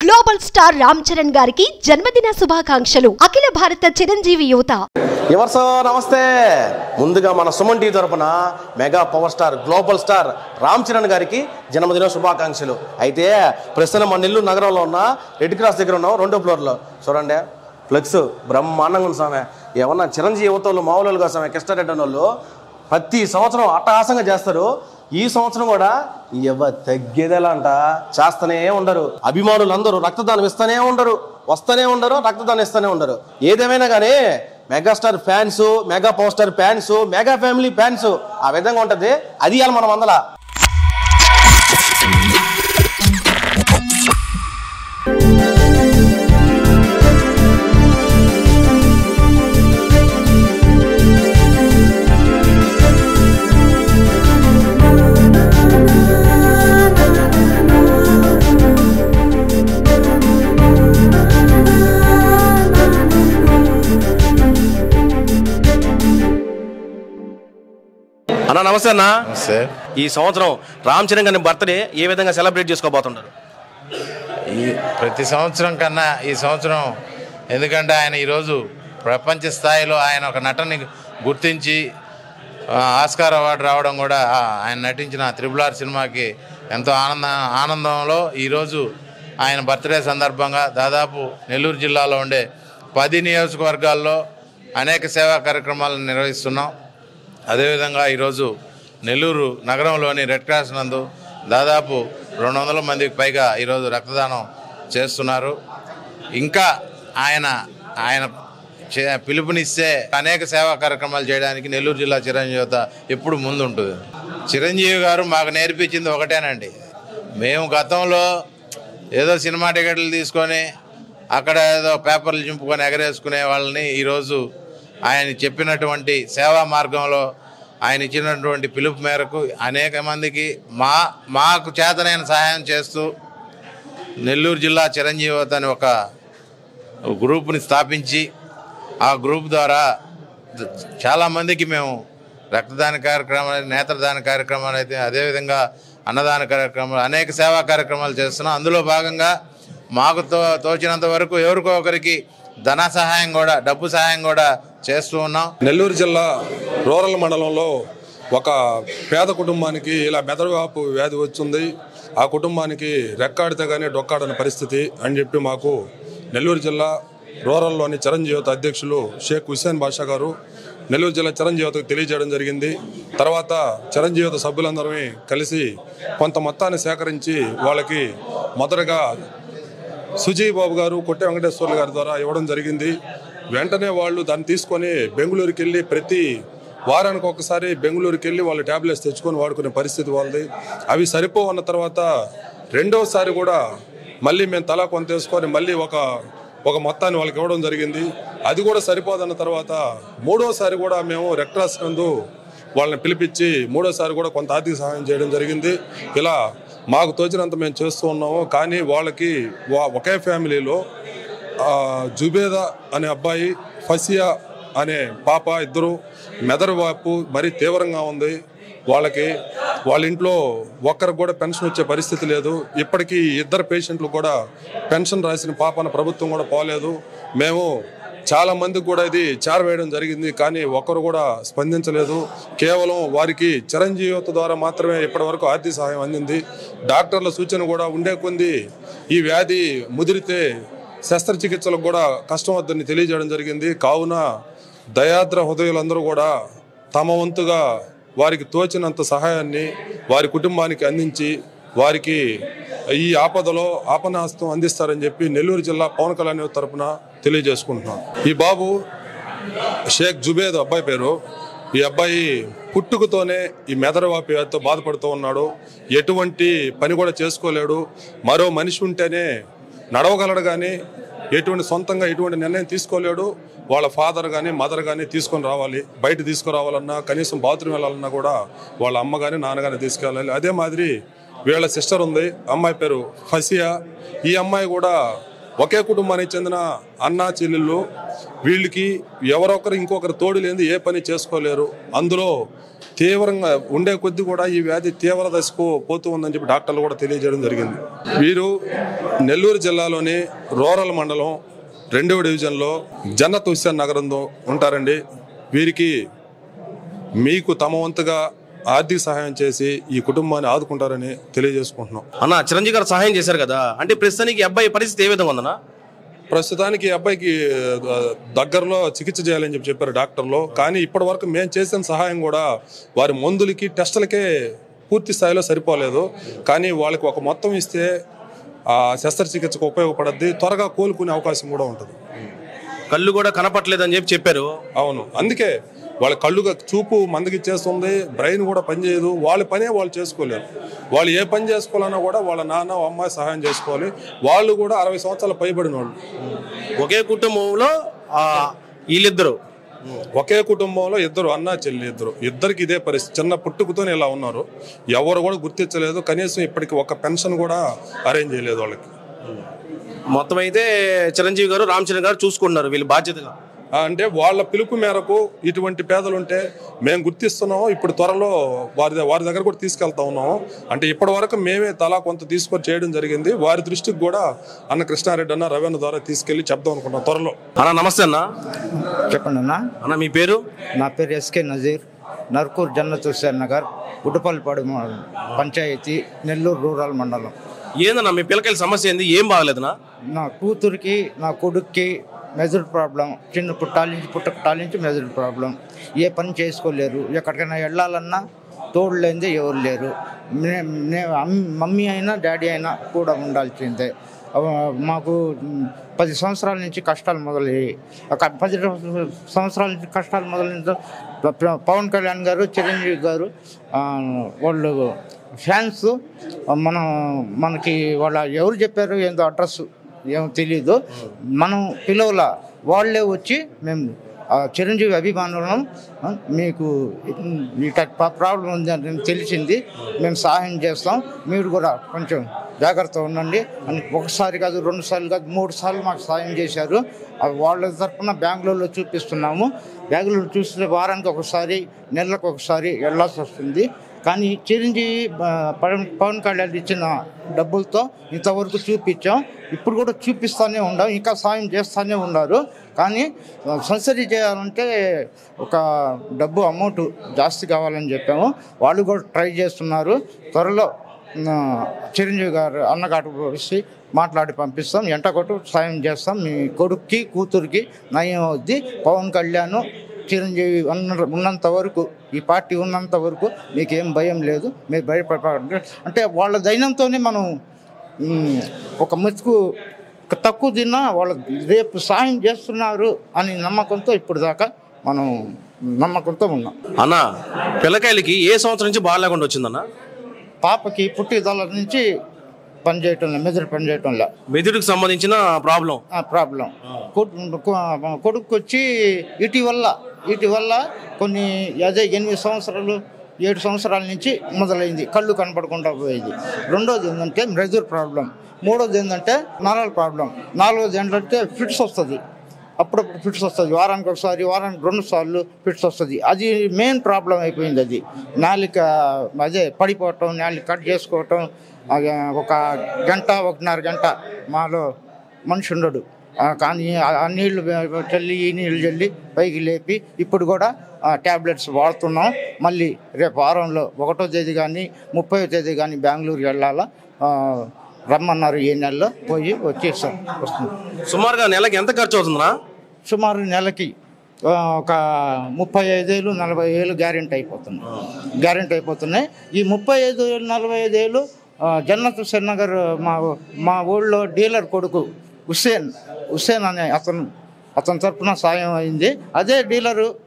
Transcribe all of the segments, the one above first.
Global star Ram Charan గారికి జన్మదిన శుభాకాంక్షలు అఖిల భారత చిరంజీవి యువత యువర్సో నమస్తే ముందుగా మన సుమన్ టీ తరపున mega power star global star Ram Charan గారికి జన్మదిన శుభాకాంక్షలు అయితే ప్రస్తుతం మన నెల్లూరు నగరంలో ఉన్న రెడ్ క్రాస్ దగ్గర ఉన్నాం రెండో ఫ్లోర్లో చూడండి ఫ్లెక్స్ బ్రహ్మాండంగా ఉంది సామె ఏమన్నా చిరంజీవి యువతలు మామూలు కాదు సామె కిష్టారెడ్డి అన్న వాళ్ళు ప్రతి సంవత్సరం అట్టహాసంగా చేస్తారు ఈ సంవత్సరం కూడా ఎవ తగ్గేదేలా అంట చేస్తూనే ఉండరు అభిమానులు అందరూ రక్తదానం ఇస్తూనే ఉండరు వస్తూనే ఉండరు రక్తదానం ఇస్తూనే ఉండరు ఏదేమైనా కానీ megastar fans mega power star fans mega family fans ఆ విధంగా ఉంటది అది ఇవాళ మనం అందల అన్న నమస్తే అన్న నమస్తే ఈ సంవత్సరం రామ్ చరణ్ గారి బర్త్డే ఏ విధంగా సెలబ్రేట్ చేసుకోబోతున్నారు ఈ ప్రతి సంవత్సరం కన్నా ఈ సంవత్సరం ఎందుకంటే ఆయన ఈరోజు ప్రపంచ స్థాయిలో ఆయన ఒక నటని గుర్తించి ఆ, ఆస్కార్ అవార్డు రావడం కూడా ఆ, ఆయన నటించిన త్రిబుల్ ఆర్ సినిమాకి ఎంతో ఆనంద ఆనందంలో ఈరోజు ఆయన బర్త్డే సందర్భంగా దాదాపు నెల్లూరు జిల్లాలో ఉండే పది నియోజకవర్గాల్లో అనేక సేవా కార్యక్రమాలను నిర్వహిస్తున్నాం అదేవిధంగా ఈరోజు నెల్లూరు నగరంలోని రెడ్ క్రాస్ నందు దాదాపు రెండు వందల మందికి పైగా ఈరోజు రక్తదానం చేస్తున్నారు ఇంకా ఆయన ఆయన చే- పిలుపునిస్తే అనేక సేవా కార్యక్రమాలు చేయడానికి నెల్లూరు జిల్లా చిరంజీవి యువత ఎప్పుడు ముందుంటుంది చిరంజీవి గారు మాకు నేర్పించింది ఒకటేనండి మేము గతంలో ఏదో సినిమా టికెట్లు తీసుకొని అక్కడ ఏదో పేపర్లు చింపుకొని ఎగరేసుకునే వాళ్ళని ఈరోజు ఆయన చెప్పినటువంటి సేవా మార్గంలో ఆయన ఇచ్చినటువంటి పిలుపు మేరకు అనేక మందికి మా మాకు చేతనైన సహాయం చేస్తూ నెల్లూరు జిల్లా చిరంజీవత అని ఒక గ్రూప్ని స్థాపించి ఆ గ్రూప్ ద్వారా ద- చాలామందికి మేము రక్తదాన కార్యక్రమాలు నేత్రదాన కార్యక్రమాలు అయితే అదేవిధంగా అన్నదాన కార్యక్రమాలు అనేక సేవా కార్యక్రమాలు చేస్తున్నాం అందులో భాగంగా మాకు తో తోచినంత వరకు ఎవరికో ఒకరికి ధన సహాయం కూడా డబ్బు సహాయం కూడా చేస్తూ ఉన్నాం నెల్లూరు జిల్లా రూరల్ మండలంలో ఒక పేద కుటుంబానికి ఇలా మెదడువాపు వ్యాధి వచ్చింది ఆ కుటుంబానికి రెక్కాడితే కానీ డొక్కాడని పరిస్థితి అని చెప్పి మాకు నెల్లూరు జిల్లా రూరల్లోని చిరంజీవిత అధ్యక్షులు షేక్ హుస్సేన్ బాషా గారు నెల్లూరు జిల్లా చిరంజీవితకు తెలియజేయడం జరిగింది తర్వాత చిరంజీవిత సభ్యులందరమే కలిసి కొంత మొత్తాన్ని సేకరించి వాళ్ళకి మొదటగా సుజయ్ బాబు గారు కొట్టె వెంకటేశ్వర్లు గారి ద్వారా ఇవ్వడం జరిగింది వెంటనే వాళ్ళు దాన్ని తీసుకొని బెంగళూరుకి వెళ్ళి ప్రతి వారానికి ఒకసారి బెంగళూరుకి వెళ్ళి వాళ్ళు ట్యాబ్లెట్స్ తెచ్చుకొని వాడుకునే పరిస్థితి వాళ్ళది అవి సరిపోవన్న తర్వాత రెండవసారి కూడా మళ్ళీ మేము తలా కొంత వేసుకొని మళ్ళీ ఒక ఒక మొత్తాన్ని వాళ్ళకి ఇవ్వడం జరిగింది అది కూడా సరిపోదన్న తర్వాత మూడోసారి కూడా మేము రెక్ట్రాస్ నందు వాళ్ళని పిలిపించి మూడోసారి కూడా కొంత ఆర్థిక సహాయం చేయడం జరిగింది ఇలా మాకు తోచినంత మేము చేస్తూ ఉన్నాము కానీ వాళ్ళకి వా- ఒకే ఫ్యామిలీలో ఆ, జుబేదా అనే అబ్బాయి ఫసియా అనే పాప ఇద్దరు మెదడు వాపు మరీ తీవ్రంగా ఉంది వాళ్ళకి వాళ్ళ ఇంట్లో ఒక్కరికి కూడా పెన్షన్ వచ్చే పరిస్థితి లేదు ఇప్పటికీ ఇద్దరు పేషెంట్లు కూడా పెన్షన్ రాసిన పాపన ప్రభుత్వం కూడా పోలేదు మేము చాలా మందికి కూడా ఇది చేరవేయడం జరిగింది కానీ ఒక్కరు కూడా స్పందించలేదు కేవలం వారికి చిరంజీవిత ద్వారా మాత్రమే ఇప్పటివరకు ఆర్థిక సహాయం అందింది డాక్టర్ల సూచన కూడా ఉండే కొంది ఈ వ్యాధి ముదిరితే శస్త్రచికిత్సలకు కూడా కష్టం వద్దని తెలియజేయడం జరిగింది కావున దయాద్ర హృదయులందరూ కూడా తమ వంతుగా వారికి తోచినంత సహాయాన్ని వారి కుటుంబానికి అందించి వారికి ఈ ఆపదలో ఆపనాస్తం అందిస్తారని చెప్పి నెల్లూరు జిల్లా పవన్ కళ్యాణ్ తరపున తెలియజేసుకుంటున్నాం ఈ బాబు షేక్ జుబేద్ అబ్బాయి పేరు ఈ అబ్బాయి పుట్టుకతోనే ఈ మెదడువాపి వ్యాధితో బాధపడుతూ ఉన్నాడు ఎటువంటి పని కూడా చేసుకోలేడు మరో మనిషి ఉంటేనే నడవగలడు కానీ ఎటువంటి సొంతంగా ఎటువంటి నిర్ణయం తీసుకోలేడు వాళ్ళ ఫాదర్ కానీ మదర్ కానీ తీసుకొని రావాలి బయట తీసుకురావాలన్నా కనీసం బాత్రూమ్ వెళ్ళాలన్నా కూడా వాళ్ళ అమ్మ కానీ నాన్న కానీ తీసుకెళ్ళాలి అదే మాదిరి వీళ్ళ సిస్టర్ ఉంది అమ్మాయి పేరు ఫసియా ఈ అమ్మాయి కూడా ఒకే కుటుంబానికి చెందిన అన్నా చెల్లెళ్ళు వీళ్ళకి ఎవరొకరు ఇంకొకరు తోడు లేని ఏ పని చేసుకోలేరు అందులో తీవ్రంగా ఉండే కొద్ది కూడా ఈ వ్యాధి తీవ్ర దశకు పోతూ ఉందని చెప్పి డాక్టర్లు కూడా తెలియజేయడం జరిగింది వీరు నెల్లూరు జిల్లాలోని రూరల్ మండలం రెండవ డివిజన్లో జన్నత్ హుస్సేన్ నగరంలో ఉంటారండి వీరికి మీకు తమ వంతుగా ఆర్థిక సహాయం చేసి ఈ కుటుంబాన్ని ఆదుకుంటారని తెలియజేసుకుంటున్నాం అన్న చిరంజీవి గారు సహాయం చేశారు కదా అంటే ప్రస్తుతానికి ఈ అబ్బాయి పరిస్థితి ఏ విధంగా ఉందన్నా ప్రస్తుతానికి ఈ అబ్బాయికి ఆ, దగ్గరలో చికిత్స చేయాలని చెప్పి చెప్పారు డాక్టర్లు కానీ ఇప్పటి వరకు మేము చేసిన సహాయం కూడా వారి మందులకి టెస్టులకే పూర్తి స్థాయిలో సరిపోలేదు కానీ వాళ్ళకి ఒక మొత్తం ఇస్తే ఆ శస్త్రచికిత్సకు ఉపయోగపడద్ది త్వరగా కోలుకునే అవకాశం కూడా ఉంటుంది కళ్ళు కూడా కనపట్లేదని చెప్పి చెప్పారు అవును అందుకే వాళ్ళ కళ్ళుగా చూపు మందగిచ్చేస్తుంది బ్రెయిన్ కూడా పనిచేయదు వాళ్ళ పనే వాళ్ళు చేసుకోలేరు వాళ్ళు ఏ పని చేసుకోవాలన్నా కూడా వాళ్ళ నాన్న అమ్మాయి సహాయం చేసుకోవాలి వాళ్ళు కూడా అరవై సంవత్సరాల పైబడిన వాళ్ళు ఒకే కుటుంబంలో ఆ, వీళ్ళిద్దరు ఒకే కుటుంబంలో ఇద్దరు అన్న చెల్లి ఇద్దరు ఇద్దరికి ఇదే పరిస్థితి చిన్న పుట్టుకతోనే ఇలా ఉన్నారు ఎవరు కూడా గుర్తించలేదు కనీసం ఇప్పటికి ఒక పెన్షన్ కూడా అరేంజ్ చేయలేదు వాళ్ళకి మొత్తం అయితే చిరంజీవి గారు రామ్ చరణ్ గారు చూసుకుంటున్నారు వీళ్ళు బాధ్యతగా ఆ, అంటే వాళ్ళ పిలుపు మేరకు ఇటువంటి పేదలు ఉంటే మేము గుర్తిస్తున్నాము ఇప్పుడు త్వరలో వారి ద- వారి దగ్గర కూడా తీసుకెళ్తా ఉన్నాము అంటే ఇప్పటి వరకు మేమే తలా కొంత తీసుకొని చేయడం జరిగింది వారి దృష్టికి కూడా అన్న కృష్ణారెడ్డి అన్న రవీణ ద్వారా తీసుకెళ్లి చెప్దాం అనుకుంటాం త్వరలో అన్న నమస్తే అన్న చెప్పండి అన్న అన్న మీ పేరు నా పేరు ఎస్కే నజీర్ నర్కూర్ జన్నత్ హుస్సేన్ నగర్ గుడ్డపల్లిపాడు మ- పంచాయతీ నెల్లూరు రూరల్ మండలం ఏందన్నా మీ పిల్లకాయల సమస్య ఏంది ఏం బాగలేదనా నా కూతురికి నా కొడుక్కి మెజర్ ప్రాబ్లం చిన్న పుట్టాల నుంచి పుట్టకటాల నుంచి మెజర్ ప్రాబ్లం ఏ పని చేసుకోలేరు ఎక్కడికైనా వెళ్ళాలన్నా తోడు లేనిదే ఎవరు లేరు నే- నే- అమ్- మమ్మీ అయినా డాడీ అయినా కూడా ఉండాల్సిందే ఆ, మాకు మ్, పది సంవత్సరాల నుంచి కష్టాలు మొదలయ్యాయి ఒక పది సంవత్సరాల నుంచి కష్టాలు మొదలైన ప- పవన్ కళ్యాణ్ గారు చిరంజీవి గారు ఆ, వాళ్ళు ఫ్యాన్స్ మనం మనకి వాళ్ళ ఎవరు చెప్పారు ఏందో అడ్రస్ ఏమో తెలియదు మనం పిలవల వాళ్ళే వచ్చి మేము ఆ చిరంజీవి అభిమానులం ఆ, మీకు ఈ టైప్ ప్రాబ్లం ఉంది అని తెలిసింది మేము సహాయం చేస్తాం మీరు కూడా కొంచెం జాగ్రత్త ఉండండి అని ఒకసారి కాదు రెండు సార్లు కాదు మూడు సార్లు మాకు సాయం చేశారు ఆ వాళ్ళ తరఫున బెంగళూరులో చూపిస్తున్నాము బెంగళూరు చూస్తే వారానికి ఒకసారి నెలకు ఒకసారి వెళ్ళాల్సి వస్తుంది కానీ చిరంజీవి ఆ, పవన్ పవన్ కళ్యాణ్ ఇచ్చిన డబ్బులతో ఇంతవరకు చూపించాం ఇప్పుడు కూడా చూపిస్తూనే ఉండాం ఇంకా సాయం చేస్తూనే ఉన్నారు కానీ ఆ, సర్జరీ చేయాలంటే ఒక డబ్బు అమౌంట్ జాస్తి కావాలని చెప్పాము వాళ్ళు కూడా ట్రై చేస్తున్నారు త్వరలో ఆ, చిరంజీవి గారు అన్నగాటు వచ్చి మాట్లాడి పంపిస్తాం ఎంట కొట్టు సాయం చేస్తాం మీ కొడుక్కి కూతురికి నయం అవుద్ది పవన్ కళ్యాణ్ చిరంజీవి ఉన్న ఉన్నంత వరకు ఈ పార్టీ ఉన్నంత వరకు మీకేం భయం లేదు మీరు భయపడ అంటే వాళ్ళ దైనంతోనే మనం ఉమ్, ఒక మెతుకు తక్కువ తిన్నా వాళ్ళు రేపు సాయం చేస్తున్నారు అని నమ్మకంతో ఇప్పుడు దాకా మనం నమ్మకంతో ఉన్నాం అన్న పిల్లకాయలకి ఏ సంవత్సరం నుంచి బాగాలేకుండా వచ్చిందన్న పాపకి పుట్టిదల నుంచి పనిచేయటం మెదడు పనిచేయటంలో మెదడుకు సంబంధించిన ప్రాబ్లం ఆ ప్రాబ్లం కొడు- కొ- కొడుకు వచ్చి ఇటీవల ఇటీవల కొన్ని అదే ఎనిమిది సంవత్సరాలు ఏడు సంవత్సరాల నుంచి మొదలైంది కళ్ళు కనపడకుండా పోయేది రెండోది ఏంటంటే మెజర్ ప్రాబ్లం మూడోది ఏంటంటే నరాల ప్రాబ్లం నాలుగోది ఏంటంటే ఫిట్స్ వస్తుంది అప్పుడప్పుడు ఫిట్స్ వస్తుంది వారానికి ఒకసారి వారానికి రెండు సార్లు ఫిట్స్ వస్తుంది అది మెయిన్ ప్రాబ్లం అయిపోయింది అది నాలిక అదే పడిపోవటం నాలిక కట్ చేసుకోవటం అది ఒక గంట ఒకటిన్నర గంట మాలో మనిషి ఉండడు ఆ, కానీ ఆ- ఆ నీళ్లు చల్లి ఈ నీళ్లు చల్లి పైకి లేపి ఇప్పుడు కూడా ట్యాబ్లెట్స్ వాడుతున్నాం మళ్ళీ రేపు వారంలో ఒకటో తేదీ కానీ ముప్పై తేదీ కానీ బెంగళూరు వెళ్ళాలా ఆ, రమ్మన్నారు ఈ నెలలో పోయి వచ్చేస్తాం వస్తుంది సుమారుగా నెలకి ఎంత ఖర్చు అవుతుందన్నా సుమారు నెలకి ఆ, ఒక ముప్పై ఐదేళ్ళు నలభై ఏళ్ళు గ్యారెంటీ అయిపోతుంది గ్యారెంటీ అయిపోతున్నాయి ఈ ముప్పై ఐదు ఏళ్ళు నలభై ఐదేళ్ళు జన్నత్ హుస్సేన్ నగర్ మా మా ఊళ్ళో డీలర్ కొడుకు హుస్సేన్ హుస్సేన్ అనే అతను అతని తరపున సాయం అయింది అదే డీలరు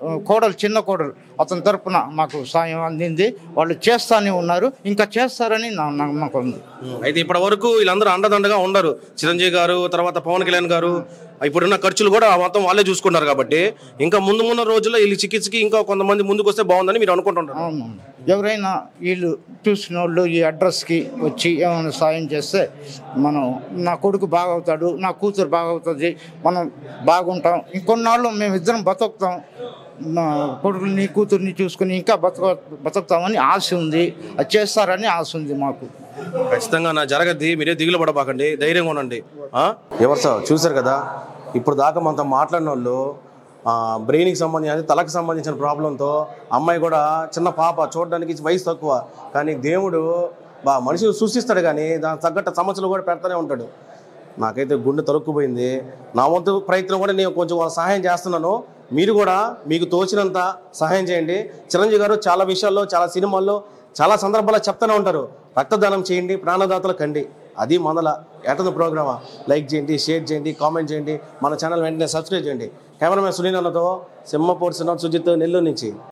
ఆ, కోడలు చిన్న కోడలు అతని తరపున మాకు సాయం అందింది వాళ్ళు చేస్తానే ఉన్నారు ఇంకా చేస్తారని నా నమ్మకం ఉంది అయితే ఇప్పటి వరకు వీళ్ళందరూ అండదండగా ఉండరు చిరంజీవి గారు తర్వాత పవన్ కళ్యాణ్ గారు ఇప్పుడున్న ఖర్చులు కూడా మొత్తం వాళ్ళే చూసుకున్నారు కాబట్టి ఇంకా ముందు ముందు రోజుల్లో వీళ్ళ చికిత్సకి ఇంకా కొంతమంది ముందుకు వస్తే బాగుందని మీరు అనుకుంటుంటారు అవును ఎవరైనా వీళ్ళు చూసిన వాళ్ళు ఈ అడ్రస్కి వచ్చి ఏమైనా సాయం చేస్తే మనం నా కొడుకు బాగవుతాడు నా కూతురు బాగవుతుంది మనం బాగుంటాం ఇంకొన్నాళ్ళు మేము ఇద్దరం బతుకుతాం నా కొడుకుని కూతుర్ని చూసుకుని ఇంకా బతుక బతుకుతామని ఆశ ఉంది అది చేస్తారని ఆశ ఉంది మాకు ఖచ్చితంగా నా జరగద్ది మీరే దిగులు పడబాకండి ధైర్యంగా ఉండండి ఆ? ఎవరు సార్ చూశారు కదా ఇప్పుడు దాకా మనతో మాట్లాడిన వాళ్ళు ఆ, బ్రెయిన్కి సంబంధించి తలకు సంబంధించిన ప్రాబ్లంతో అమ్మాయి కూడా చిన్న పాప చూడడానికి వయసు తక్కువ కానీ దేవుడు బా మనిషిని సృష్టిస్తాడు కానీ దానికి తగ్గట్టు సమస్యలు కూడా పెడతానే ఉంటాడు నాకైతే గుండె తరుక్కుపోయింది నా వంతు ప్రయత్నం కూడా నేను కొంచెం వాళ్ళ సహాయం చేస్తున్నాను మీరు కూడా మీకు తోచినంత సహాయం చేయండి చిరంజీవి గారు చాలా విషయాల్లో చాలా సినిమాల్లో చాలా సందర్భాల్లో చెప్తూనే ఉంటారు రక్తదానం చేయండి ప్రాణదాతలు కండి అది మొదల ఏటది ప్రోగ్రామా లైక్ చేయండి షేర్ చేయండి కామెంట్ చేయండి మన ఛానల్ వెంటనే సబ్స్క్రైబ్ చేయండి కెమెరామెన్ సునీల్ అన్నతో సింహపూర్ సినిమా సుజిత్ నెల్లూరు నుంచి